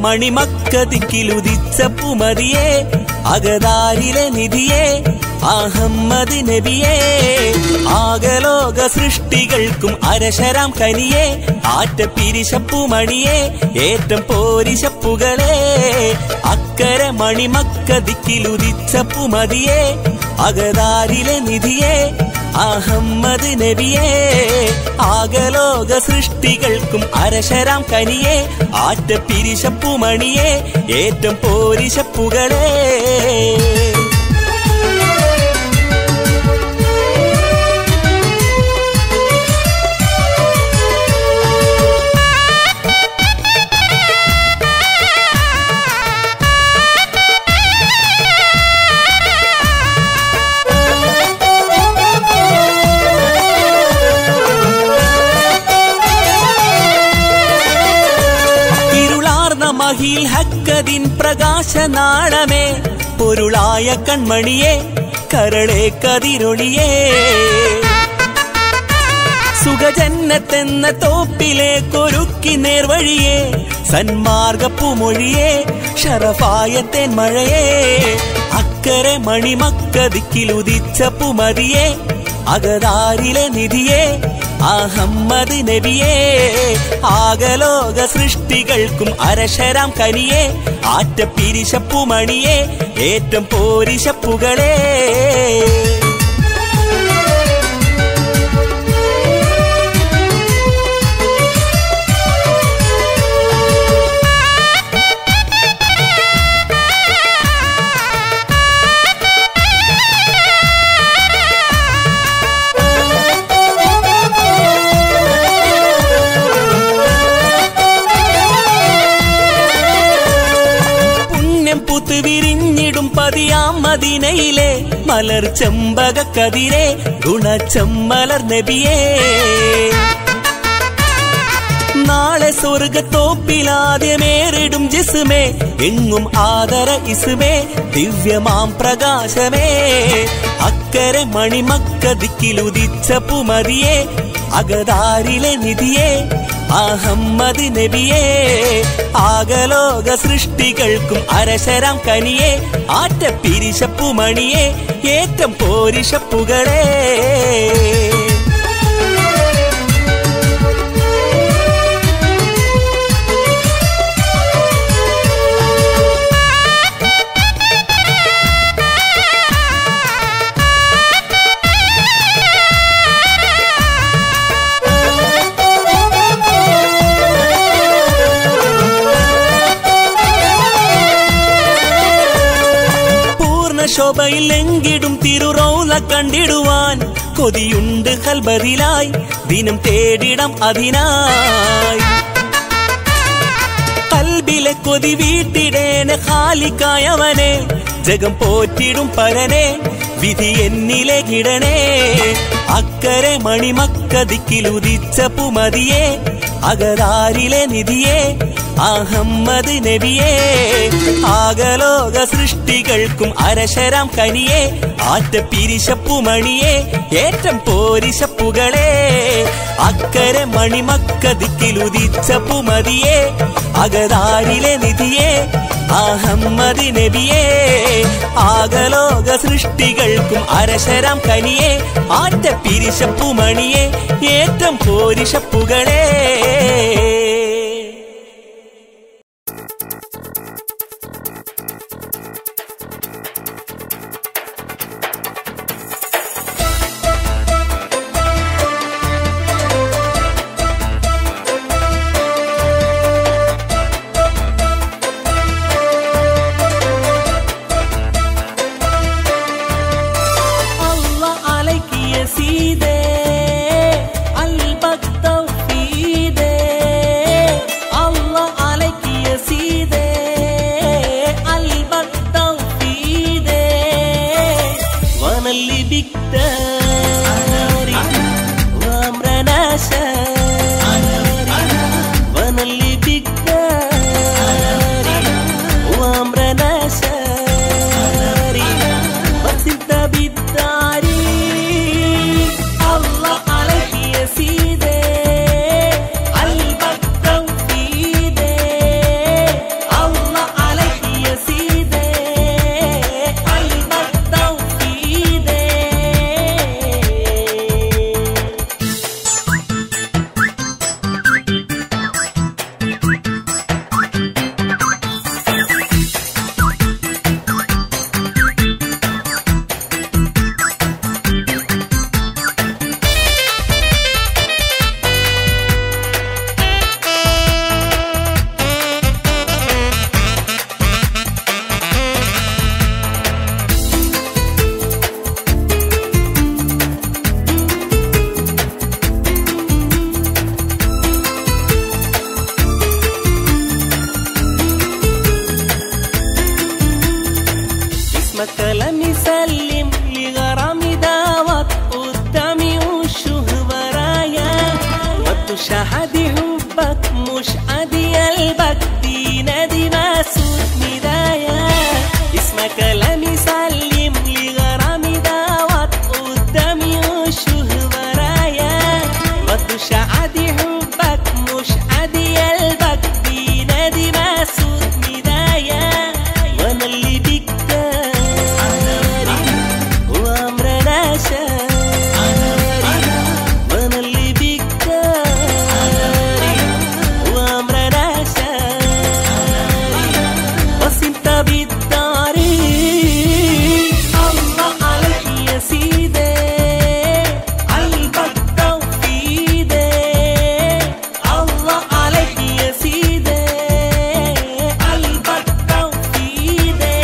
മണിമക്കതിക്കിലുദിച്ച പുമതിയെ അകതാരിലെ നിധിയെ അഹമ്മദ് നബിയേ ആകലോക സൃഷ്ടികൾക്കും അരശരാം കനിയെ ആറ്റപ്പിരിശപ്പുമണിയെ ഏറ്റം പോരിശപ്പുകളെ അക്കരെ മണിമക്കതിക്കിലുദിച്ച പുമതിയെ അകതാരിലെ നിധിയെ അഹമ്മദ് നബിയേ ആകലോക സൃഷ്ടികൾക്കും അരശരാം കനിയെ ആറ്റപ്പിരിശപ്പുമണിയെ ഏറ്റം പോരിശപ്പുകളെ ഇരുളാർന്ന മഹിൽ ഹക്കതിൻ പ്രകാശനാളമേ പൊരുളായ കൺമണിയെ കരളെ കതിരൊളിയേ സുഖജന്നത്തെന്ന തോപ്പിലെ കൊരുക്കി നേർവഴിയെ സന്മാർഗപ്പുമൊഴിയെ ഷറഫായ തെന്മഴയെ അക്കരെ മണിമക്കതിക്കിലുദിച്ച പുമതിയെ അകതാരിലെ നിധിയെ അഹമ്മദ് നബിയേ ആകലോക സൃഷ്ടികൾക്കും അരശരാം കനിയെ ആറ്റപ്പിരിശപ്പുമണിയെ ഏറ്റം പോരിശപ്പുകളെ പുണ്യം പൂത്ത് വിരിഞ്ഞിടും പതിയാം മദീനയിലെ മലർ ചെമ്പക കതിരെ ഗുണച്ചമ്മലർ നബിയേ നാളെ സ്വർഗത്തോപ്പിലാദ്യമേറിടും ജിസ്മേ എങ്ങും ആദര ഇസുമേ ദിവ്യമാം പ്രകാശമേ അക്കരെ മണിമക്കതിക്കിലുദിച്ച പുമതിയെ അകതാരിലെ നിധിയെ അഹമ്മദ് നബിയേ ആകലോക സൃഷ്ടികൾക്കും അരശരാം കനിയെ ആറ്റപ്പിരിശപ്പുമണിയെ ഏറ്റം പോരിശപ്പുകളെ പൂർണ്ണ ശോഭയിൽ എങ്കിടും തിരുറോല കണ്ടിടുവാൻ കൊതിയുണ്ട് കൽബതിലായി ദിനം തേടിടം അതിനായി കൽബിലെ കൊതി വീട്ടിടേന ഖാലിക്കായവനെ ജഗം പോറ്റിടും പരനെ വിധി എന്നിലെ കിടണേ അക്കരെ മണിമക്കതിക്കിലുദിച്ച പുമതിയെ അകതാരിലെ നിധിയെ അഹമ്മദ് നബിയേ ആകലോക സൃഷ്ടികൾക്കും അരശരാം കനിയെ ആറ്റപ്പിരിശപ്പുമണിയെ ഏറ്റം പോരിശപ്പുകളെ അക്കരെ മണിമക്കതിക്കിലുദിച്ച പുമതിയെ അകതാരിലെ നിധിയെ അഹമ്മദ് നബിയേ ആകലോക സൃഷ്ടികൾക്കും അരശരാം കനിയെ ആറ്റപ്പിരിശപ്പുമണിയെ ഏറ്റം പോരിശപ്പുകളെ الله عليك يا سيدي قلبك توفيدي الله عليك يا سيدي قلبك توفيدي وانا اللي بك داري وامرنا شاري وانا اللي بك داري وامرنا شاري بس انت بالداري الله عليك يا سيدي قلبك توفيدي اسمك لم يسلم لغرام دعوت قدامي وشه برايا وقت شهدي حبك مش عادي قلبك بينادي مسود ندايا اسمك لم يسلم لغرام دعوت قدامي وشه برايا وقت شهدي حبك مش عادي قلبك بينادي مسود ندايا وانا اللي بيك داري وامرنا شاري وانا اللي بيك داري وامرنا شاري بس انت بتداري الله عليك يا سيدي قلبك توفيدي الله عليك يا سيدي قلبك توفيدي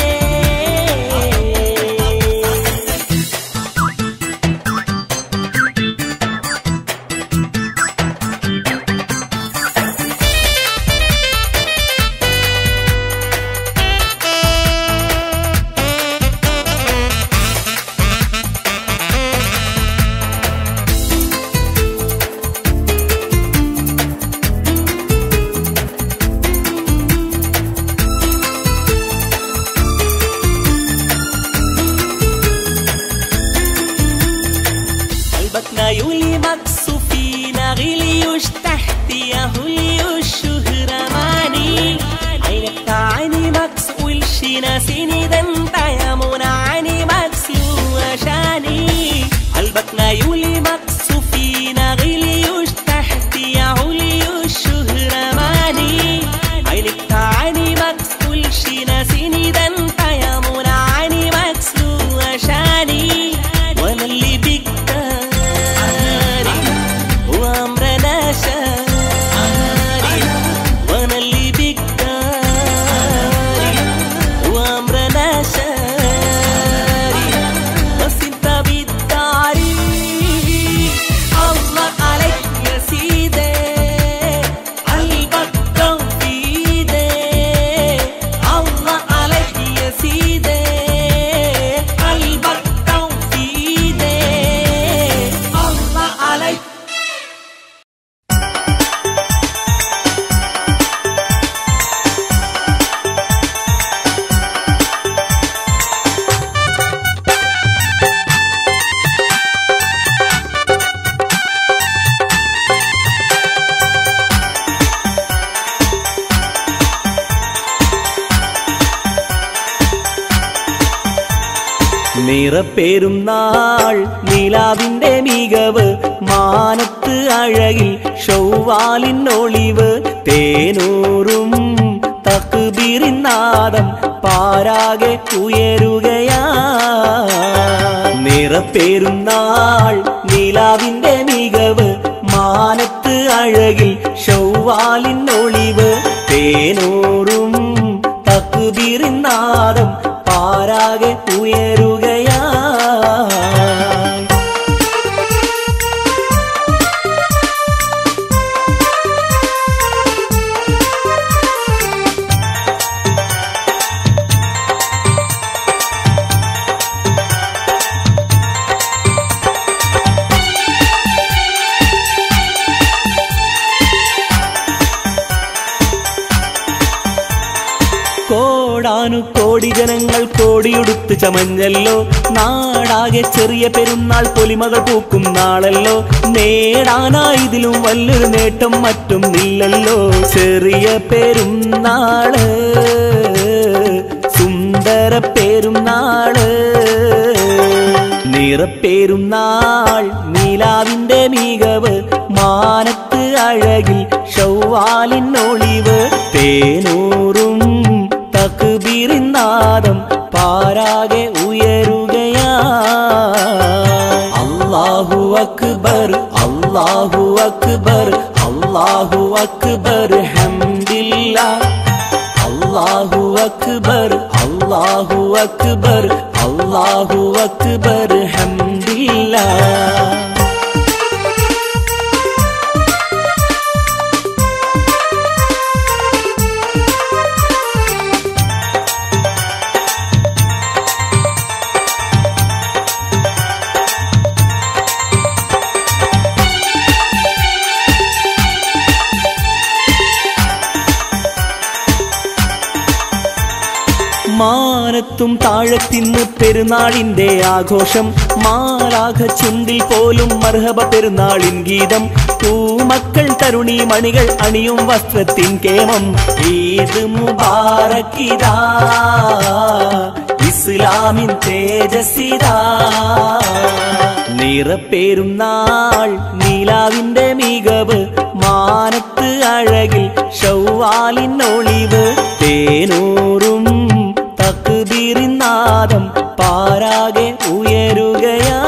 قلبك نايولي مكسوفين غليوش تحت يا هوليوش شهرة ماني عينك تعاني مكسولش ناسيني ده انت يا منى عيني مكسو عشاني قلبك نايولي مكسوفين غليوش تحت يا هوليوش شهرة ماني عينك تعاني مكسولش ناسيني ده انت يا منى عيني مكسو عشاني وانا اللي بيك داري وامرنا شاري وانا اللي بيك داري وامرنا شاري بس انت بتداري الله عليك يا سيدي قلبك توفيدي الله عليك يا سيدي قلبك توفيدي الله عليك നിറപ്പേരും നാൾ നിലാവിന്റെ മികവ് മാനത്ത് അഴകിൽ ഷൗവാലിൻ ഒളിവ് തേനൂറും തക്കുബീറിനാദം പാരാകെ ഉയരുകയാ നിറപ്പേരും നാൾ നിലാവിന്റെ മികവ് മാനത്ത് അഴകിൽ ഷൗവാലിൻ ഒളിവ് തേനൂറും തക്കുബീറിനാദം പാരാകെ ഉയരുകയാ കോടാനു കോടി ജനങ്ങൾ കോടിയുടുത്ത് ചമഞ്ഞല്ലോ നാടാകെ ചെറിയ പെരുന്നാൾ പൊലിമകൾ പൂക്കും നാളല്ലോ നേടാനായി ഇതിലും വല്ലൊരു നേട്ടം മറ്റും ഇല്ലല്ലോ ചെറിയ പെരുന്നാള് സുന്ദര പെരുന്നാള് നിറപ്പേരുന്നാൾ നീലാവിന്റെ മികവ് മാനത്ത് അഴകിൽ ഷൗവാലിൻ ഒളിവ് തേനൂറും തക്ബീറിനാദം പാരാകെ ഉയരുകയാ അല്ലാഹു അക്ബർ അല്ലാഹു അക്ബർ അല്ലാഹു അക്ബർ ഹംദില്ലാ അല്ലാഹു അക്ബർ അല്ലാഹു അക്ബർ അല്ലാഹു അക്ബർ ഹംദില്ലാ മുഖത്തും താഴത്തിന്ന് പെരുന്നാളിന്റെ ആഘോഷം മാലാഘ ചുണ്ടിൽ പോലും മർഹബ പെരുന്നാളിൻ ഗീതം പൂമക്കൾ തരുണി മണികൾ അണിയും വസ്ത്രത്തിൻ കേമം ഈദ് മുബാറക്കിതാ ഇസ്ലാമിൻ തേജസ്സിതാ നിറപ്പേരുന്നാൾ നീലാവിന്റെ മികവ് മാനത്ത് അഴകിൽ ഷൗവാലിൻ ഒളിവ് തേനൂറും തക്ബീറിനാദം പാരാകെ ഉയരുകയാ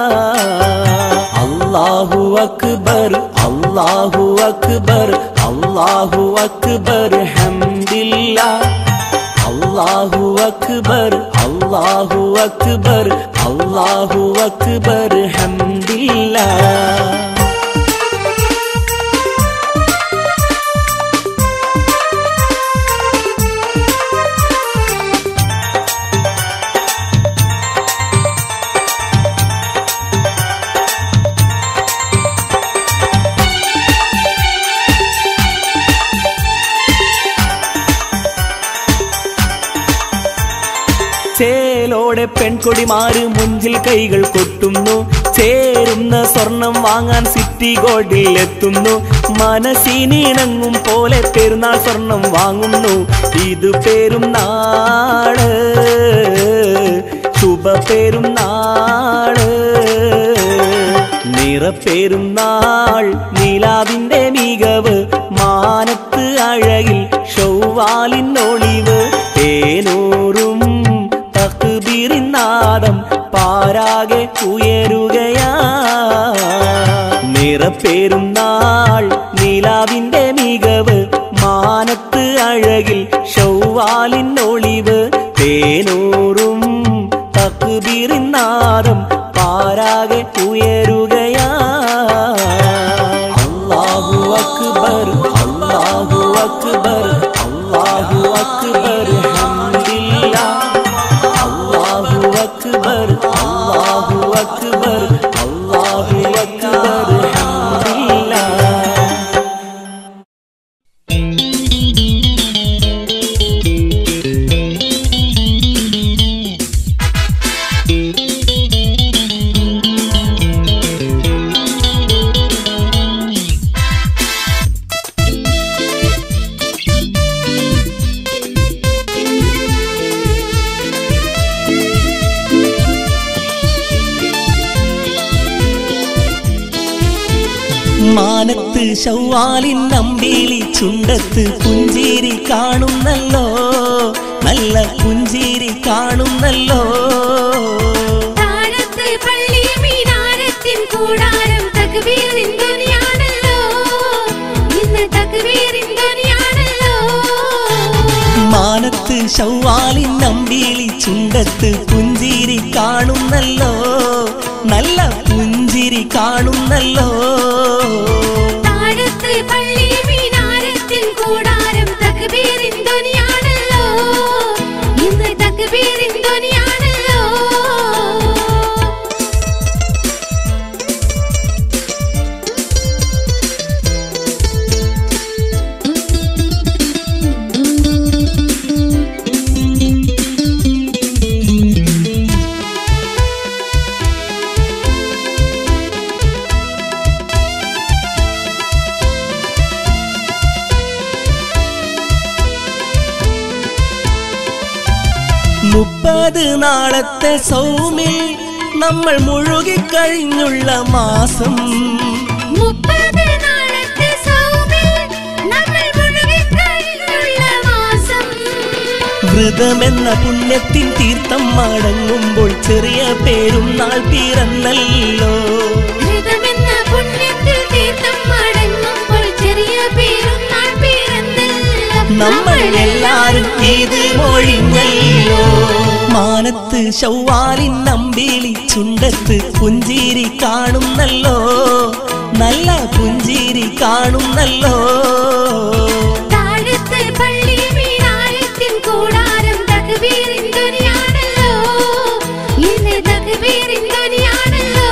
അല്ലാഹു അക്ബർ അല്ലാഹു അക്ബർ അല്ലാഹു അക്ബർ ഹംദില്ലാ അല്ലാഹു അക്ബർ അല്ലാഹു അക്ബർ അല്ലാഹു അക്ബർ ഹംദില്ലാ ചേലോടെ പെൺകൊടിമാര് മുഞ്ചിൽ കൈകൾ കൊട്ടുന്നു ചേരുന്ന സ്വർണം വാങ്ങാൻ സിറ്റി ഗോൾഡിൽ എത്തുന്നു മനസ്സിനിണങ്ങും പോലെ പെരുന്നാൾ സ്വർണം വാങ്ങുന്നു ഇത് പേരും നാട് ശുഭ പേരും നാട് നിറപ്പേരും നാൾ നീലാവിന്റെ മികവ് മാനത്ത് അഴകിൽ ഷൗവാലിൻ ഒളിവ് തേനൂറും തക്ബീറിനാദം പാരാകെ ഉയരുകയാ നിറപ്പേരും നാൾ നീലാവിന്റെ മികവ് മാനത്ത് അഴകിൽ ഷൗവാലിൻ ഒളിവ് തേനൂറും തക്ബീറിനാദം പാരാകെ ഉയരുകയാ അല്ലാഹു അക്ബർ അല്ലാഹു അക്ബർ അല്ലാഹു അക്ബർ ഹംദില്ലാ അല്ലാഹു അക്ബർ അല്ലാഹു അക്ബർ അല്ലാഹു അക്ബർ ഹംദില്ലാ മാനത്ത് ശൗവാലിൻ നമ്പിളി ചുണ്ടത്ത് പുഞ്ചിരി കാണുന്നല്ലോ നല്ല പുഞ്ചിരി കാണുന്നല്ലോ താഴത്ത് പള്ളി മീനാരത്തിൻ കൂടാരം തക്ബീറിൻ ധ്വനിയാണല്ലോ ഇന്ന് തക്ബീറിൻ ധ്വനിയാണല്ലോ മാനത്ത് ശൗവാലിൻ നമ്പിളി ചുണ്ടത്ത് പുഞ്ചിരി കാണുന്നല്ലോ നല്ല പുഞ്ചിരി കാണുന്നല്ലോ താഴത്ത് പള്ളി മീനാരത്തിൻ കൂടാരം തക്ബീറിൻ ധ്വനിയാണല്ലോ ഇന്ന് തക്ബീറിൻ ധ്വനിയാണല്ലോ മുപ്പത് നാളത്തെ സൗമിൽ നമ്മൾ മുഴുകിക്കഴിഞ്ഞുള്ള മാസം മുപ്പത് നാളത്തെ സൗമിൽ നമ്മൾ മുഴുകിക്കഴിഞ്ഞുള്ള മാസം വ്രതമെന്ന പുണ്യത്തിൻ തീർത്ഥം മടങ്ങുമ്പോൾ ചെറിയ പേരും നാൾ പിറന്നല്ലോ ഋതമെന്ന പുണ്യത്തിൽ തീർത്ഥം മടങ്ങുമ്പോൾ ചെറിയ പേരുന്നാൾ പിറന്നല്ലോ. നമ്മൾ എല്ലാരും ഇത് മൊഴിഞ്ഞല്ലോ മാനത്ത് ശൗവാലിൻ നമ്പിളി ചുണ്ടത്ത് പുഞ്ചിരി കാണുന്നല്ലോ നല്ല പുഞ്ചിരി കാണുന്നല്ലോ താഴത്ത് പള്ളി മീനാരത്തിൻ കൂടാരം തക്ബീറിൻ ധ്വനിയാണല്ലോ. ഇന്ന് തക്ബീറിൻ ധ്വനിയാണല്ലോ.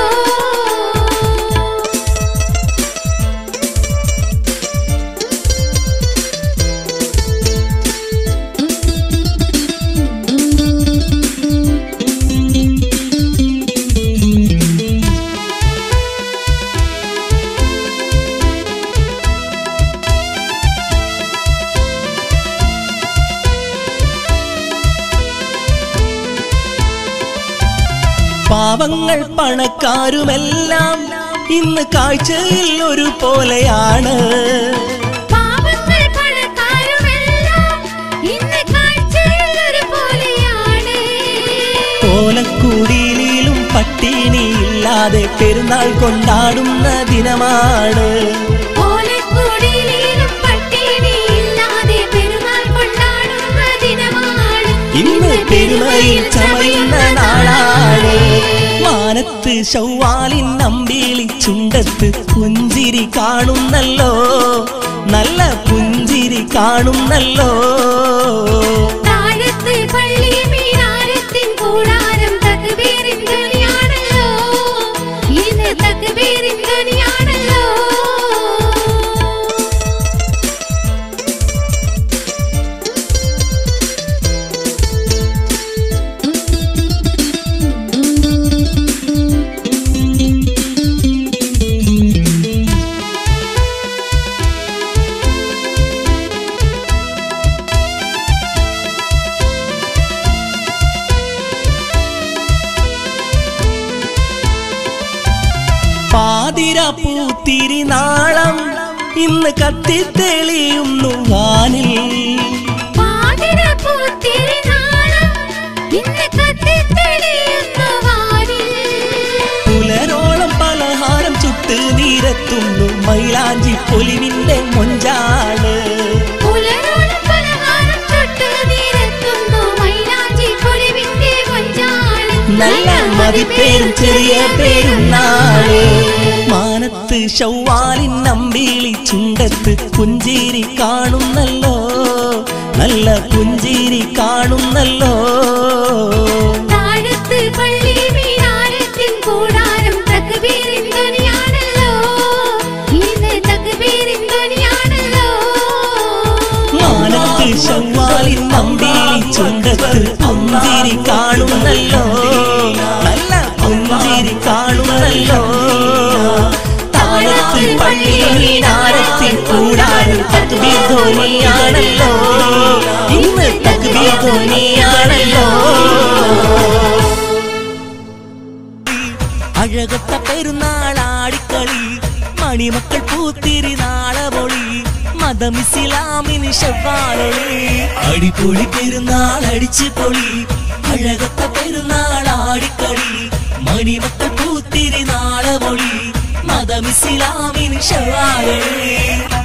പാവങ്ങൾ പണക്കാരുമെല്ലാം ഇന്ന് കാഴ്ചയിൽ ഒരു പോലെയാണ് പാവങ്ങൾ പണക്കാരുമെല്ലാം ഇന്ന് കാഴ്ചയിൽ ഒരുപോലെയാണ്. ഓലക്കൂടിയിലും പട്ടിണിയില്ലാതെ പെരുന്നാൾ കൊണ്ടാടുന്ന ദിനമാണ് ഓലക്കുടിലും പട്ടിണിയില്ലാതെ പെരുന്നാൾ കൊണ്ടാടുന്ന ദിനമാണ്. ഇന്ന് പെരുമയിൽ ചമയുന്ന നാളാണ് മാനത്ത് ശൗവാലിൻ അമ്പിളി ചുണ്ടത്ത് പുഞ്ചിരി കാണുന്നല്ലോ നല്ല പുഞ്ചിരി കാണുന്നല്ലോ താഴത്ത് പള്ളി മീനാരത്തിൻ കൂടാരം തക്ബീറിൻ ധ്വനിയാണല്ലോ. ഇന്ന് തക്ബീറിൻ ധ്വനിയാണല്ലോ. പാതിര പൂത്തിരി നാളം ഇന്ന് കത്തിത്തെളിയുന്നു വാനിൽ പാതിരപ്പൂത്തിരിനാളം ഇന്ന് കത്തിത്തെളിയുന്നു വാനിൽ. പുലരോളം പലഹാരം ചുട്ട് നീരത്തുന്നു മൈലാഞ്ചി പൊലിവിന്റെ മൊഞ്ചാണ് പുലരോളം പലഹാരം തൊട്ട് നിരത്തുന്നു മൈലാഞ്ചി പൊലിവിന്റെ കൊഞ്ചാണ്. നല്ല മതിപ്പേരും ചെറിയ പെരുന്നാള് മാനത്ത് ശൗവാലിൻ അമ്പിളി ചുണ്ടത്ത് പുഞ്ചിരി കാണുന്നല്ലോ നല്ല പുഞ്ചിരി കാണുന്നല്ലോ താഴത്ത് പള്ളി മീനാരത്തിൻ കൂടാരം തക്ബീറിൻ ധ്വനിയാണല്ലോ. ഇന്ന് തക്ബീറിൻ ധ്വനിയാണല്ലോ. മാനത്ത് ശൗവാലിൻ അമ്പിളി ചുണ്ടത്ത് പുഞ്ചിരി കാണുന്നല്ലോ നല്ല പുഞ്ചിരി കാണുന്നല്ലോ താഴത്ത് പള്ളി മീനാരത്തിൽ കൂടാനും തക്ബീർ ധ്വനിയാണല്ലോ ഇന്ന് തക്ബീർ ധ്വനിയാണല്ലോ അഴകത്ത പെരുന്നാളാടിക്കളി മണിമക്കൾ പൂത്തിരി നാളമൊളി മതമിസിലാമിന് ഷവ്വാലൊളി അടിപൊളി പെരുന്നാൾ അടിച്ചു പൊളി അഴകത്ത പെരുന്നാളാടിക്കളി മണിമക്കൾ പൂത്തിരി നാളമൊളി മതമിസിലാമിന് ഷവ്വാലൊളി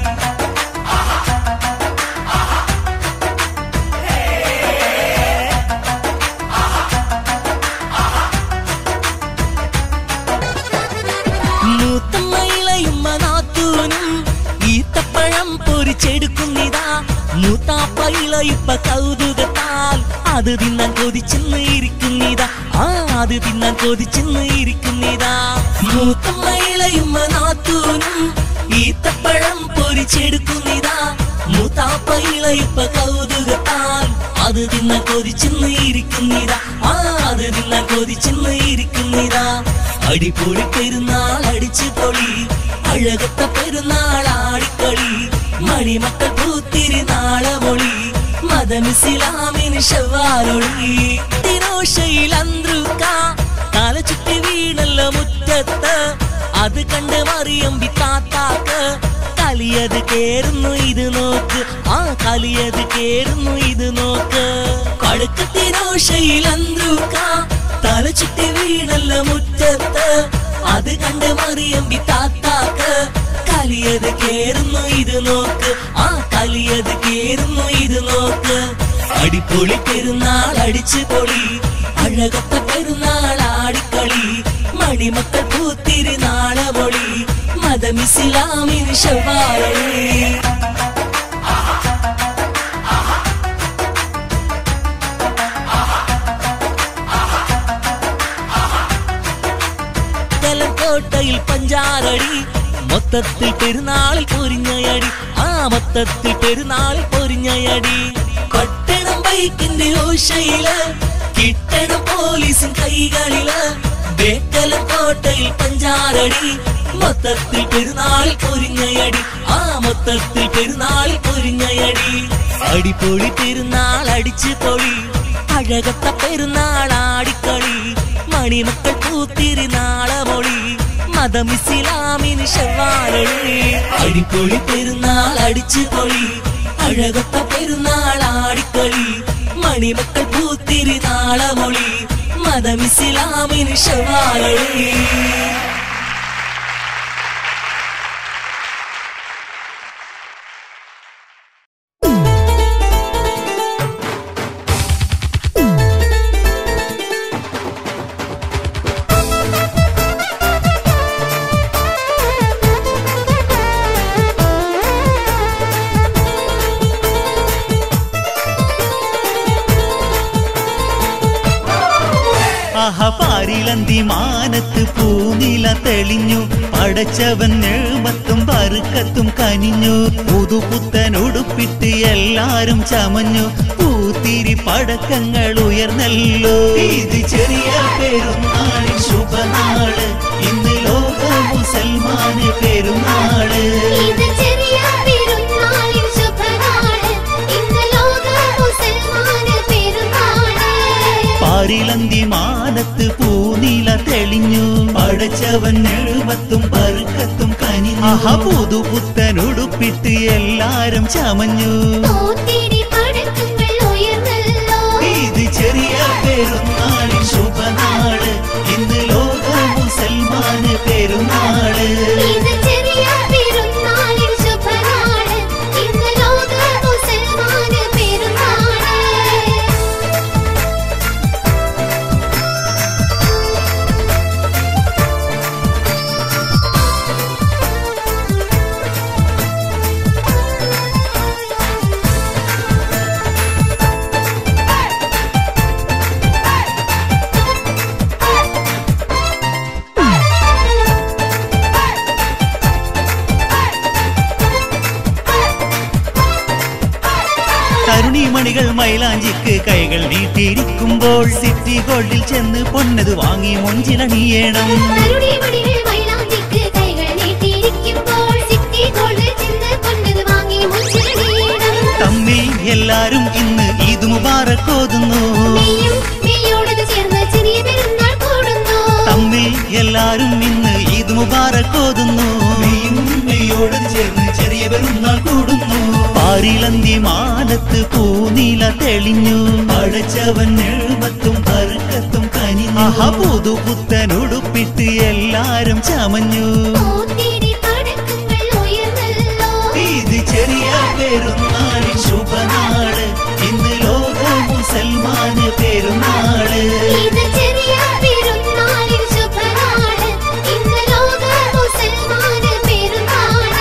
മൂത്തമ്മയിളയുമ്മ നാത്തൂനും ഈത്തപ്പഴം പൊരിച്ചെടുക്കുന്നിതാ മൂത്താപ്പയിളയിപ്പ കൗതുകത്താൽ അത് തിന്നാൻ കൊതിച്ചെന്ന് ഇരിക്കുന്നിതാ ആ അത് തിന്നാൻ കൊതിച്ചെന്ന് ഇരിക്കുന്നിതാ മൂത്തമ്മയിളയുമ്മ നാത്തൂനും ഈത്തപ്പഴം പൊരിച്ചെടുക്കുന്നിതാ മൂത്താപ്പയിളയിപ്പ കൗതുകത്താൽ അത് തിന്നാൻ കൊതിച്ചെന്ന് ഇരിക്കുന്നിതാ ആ അത് തിന്നാൻ കൊതിച്ചെന്ന് ഇരിക്കുന്നിതാ അടിപൊളി പെരുന്നാൾ അടിച്ചു പൊളി അഴകത്ത പെരുന്നാൾ ആടിക്കളി മണിമക്കൾ പൂത്തിരി നാളമൊളി മതമിസിലാമിന് ഷവാലൊളി ദിനോഷയിൽ അന്ത്രുക്ക തല ചുറ്റി വീണല്ല മുറ്റത്ത് അത് കണ്ട് മറിയമ്പി താത്താക്ക് കലിയത് കേറുന്നു ഇത് നോക്ക് ആ കലിയത് കേറുന്നു ഇത് നോക്ക് കടുക്കത്തിനോഷയിൽ അന്ത്രുക്ക തല ചുറ്റി വീണല്ല മുറ്റത്ത് അത് കണ്ട് മറിയമ്പി താത്താക്ക് കലിയത് കേറുന്നു ഇത് നോക്ക് ആ കലിയത് കേറുന്നു ഇത് നോക്ക് അടിപൊളി പെരുന്നാൾ അടിച്ചു പൊളി അഴകത്ത പെരുന്നാൾ ആടിക്കളി മണിമക്കൾ പൂത്തിരി നാളമൊളി മതമിസിലാമിന് ഷവാലി കോട്ടയിൽ പഞ്ചാരടി മൊത്തത്തിൽ പെരുന്നാളിൽ പൊരിഞ്ഞയടി ആ മൊത്തത്തിൽ പെരുന്നാളിൽ പൊരിഞ്ഞയടി പട്ടണം ബൈക്കിന്റെ ഓശയില് കിട്ടണം പോലീസിൻ കൈകളില് ബേക്കലം കോട്ടയിൽ പഞ്ചാരടി മൊത്തത്തിൽ പെരുന്നാളിൽ പൊരിഞ്ഞയടി ആ മൊത്തത്തിൽ പെരുന്നാളിൽ പൊരിഞ്ഞയടി അടിപൊളി പെരുന്നാൾ അടിച്ചു പൊളി അഴകത്ത പെരുന്നാൾ ആടിക്കളി മണിമക്കൾ പൂത്തിരുന്നാളമൊളി മതം ഇസ്ലാമിന് ഷവാലൊളി അടിപ്പൊളി പെരുന്നാൾ അടിച്ചു പൊളി അഴകൊത്ത പെരുന്നാൾ ആടിക്കളി മണിമക്കൾ പൂത്തിരുന്നാളമൊളി മതം ഇസ്ലാമിന് ഷവാലൊളി ആഹ പാരിലന്തി മാനത്ത് പൂനില തെളിഞ്ഞു പടച്ചവൻ എഴുമത്തും പറുക്കത്തും കനിഞ്ഞു പുതുപുത്തൻ ഉടുപ്പിട്ട് എല്ലാരും ചമഞ്ഞു പൂത്തിരി പടക്കങ്ങൾ ഉയർന്നല്ലോ ഇത് ചെറിയ പെരുന്നാളിൻ ശുഭനാള് ഇന്ന് ലോക മുസൽമാന് പെരുന്നാള് ഇത് ചെറിയ പെരുന്നാളിൻ ശുഭനാള് ഇന്ന് ലോക മുസൽമാന് പെരുന്നാള് പാരിലന്തി മാനത്ത് പൂനില തെളിഞ്ഞു പടച്ചവൻ എഴുപത്തും പറുക്കത്തും കനി ആഹ പുതുപുത്തൻ ഉടുപ്പിട്ട് എല്ലാരും ചമഞ്ഞു പൂത്തിരി പടക്കങ്ങൾ ഉയർന്നല്ലോ ഇത് ചെറിയ പെരുന്നാളിൻ ശുഭനാള് ഇന്ന് ലോക മുസൽമാന് പെരുന്നാള് ഇത് ചെറിയ പെരുന്നാളിൻ ശുഭനാള് ഇന്ന് ലോക മുസൽമാന് പെരുന്നാള് തരുണിമണികൾ മൈലാഞ്ചിക്ക് കൈകൾ നീട്ടിയിരിക്കുമ്പോൾ സിറ്റി ഗോൾഡിൽ ചെന്ന് പൊന്നത് വാങ്ങി മൊഞ്ചിലണിയണം കരുണിമണികൾ മൈലാഞ്ചിക്ക് കൈകൾ നീട്ടിയിരിക്കുമ്പോൾ സിറ്റി ഗോൾഡ് ചെന്ന് കൊണ്ടത് വാങ്ങി മുച്ചിടണം തമ്മിൽ എല്ലാരും ഇന്ന് ഈദ് മുബാറക് ഓതുന്നു നീയും നീയോടത് ചേർന്ന് ചെറിയ പെരുന്നാൾ കൂടുന്നു തമ്മിൽ എല്ലാരും ഇന്ന് ഈദ് മുബാറക് ഓതുന്നു ോട് ചേർന്ന് ചെറിയ പെരുന്നാൾ കൂടുന്നു പാരിലന്തി മാനത്ത് പൂനില തെളിഞ്ഞു പടച്ചവൻ എഴുപത്തും പറുക്കത്തും കനി ആഹ പുതുപുത്തൻ ഉടുപ്പിട്ട് എല്ലാരും ചമഞ്ഞു പൂത്തിരി പടക്കങ്ങൾ ഉയർന്നല്ലോ ഇത് ചെറിയ പെരുന്നാളിൻ ശുഭനാള് ഇന്ന് ലോക മുസൽമാന് പെരുന്നാള് ഇത് ചെറിയ പെരുന്നാളിൻ ശുഭനാള് ഇന്ന് ലോക മുസൽമാന് പെരുന്നാള്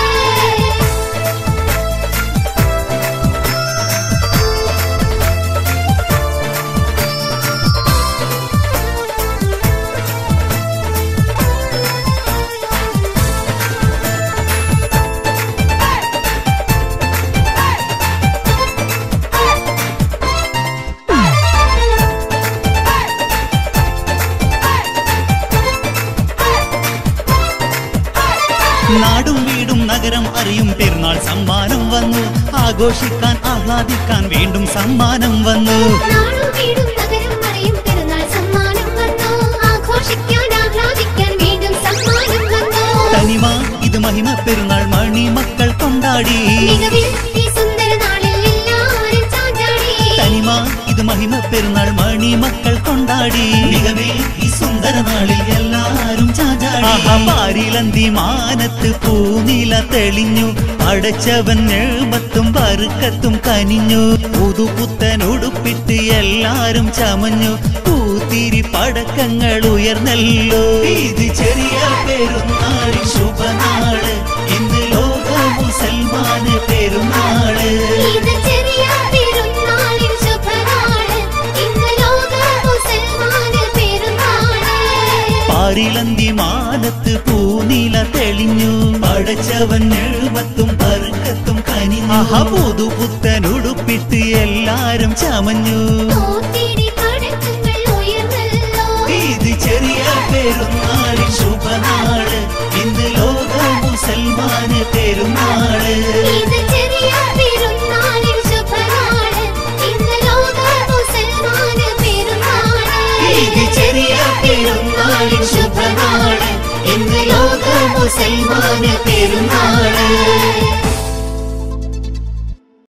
നാടും വീടും നഗരം അറിയും പെരുന്നാൾ സമ്മാനം വന്നു ആഘോഷിക്കാൻ ആഹ്ലാദിക്കാൻ വീണ്ടും സമ്മാനം വന്നു നാടും വീടും നഗരം അറിയും പെരുന്നാൾ സമ്മാനം വന്നു ആഘോഷിക്കാൻ ആഹ്ലാദിക്കാൻ വീണ്ടും സമ്മാനം വന്നു തനിമ ഇത് മഹിമ പെരുന്നാൾ മണി മക്കൾ കൊണ്ടാടി മികവിൽ ഈ സുന്ദര നാളിൽ എല്ലാവരും ചാഞ്ചാടി തനിമ ഇത് മഹിമ പെരുന്നാൾ മണി മക്കൾ കൊണ്ടാടി മികവേ ഈ സുന്ദര നാളിൽ എല്ലാരും ചാചാടിലന്തി മാനത്ത് പൂനില തെളിഞ്ഞു അടച്ചവൻ എഴുപത്തും പറുക്കത്തും കനിഞ്ഞു പുതുപുത്തൻ ഉടുപ്പിട്ട് എല്ലാരും ചമഞ്ഞു പൂത്തിരി പടക്കങ്ങൾ ഉയർന്നല്ലോ ഇത് ചെറിയ പെരുന്നാളിൻ ശുഭനാള് ഇന്ന് ലോക മുസൽമാന് പെരുന്നാള് ഇത് ചെറിയ പെരുന്നാളിൻ ശുഭനാള് ഇന്ന് ലോക മുസൽമാന് പെരുന്നാള് പാരിലന്തി മാനത്ത് പൂനില തെളിഞ്ഞു പടച്ചവൻ എഴുപത്തും പറുക്കത്തും കനി ആഹ പുതുപുത്തൻ ഉടുപ്പിട്ട് എല്ലാരും ചമഞ്ഞു പൂത്തിരി പടക്കങ്ങൾ ഉയർന്നല്ലോ ഇത് ചെറിയ പെരുന്നാളിൻ ശുഭനാള് ഇന്ന് ലോക മുസൽമാന് പെരുന്നാള് ഇത് ചെറിയ പെരുന്നാളിൻ ശുഭനാള് ഇന്ന് ലോക മുസൽമാന് പെരുന്നാള് ഇത് ചെറിയ പെരുന്നാളിൻ സൽമാന പെരുന്നാള്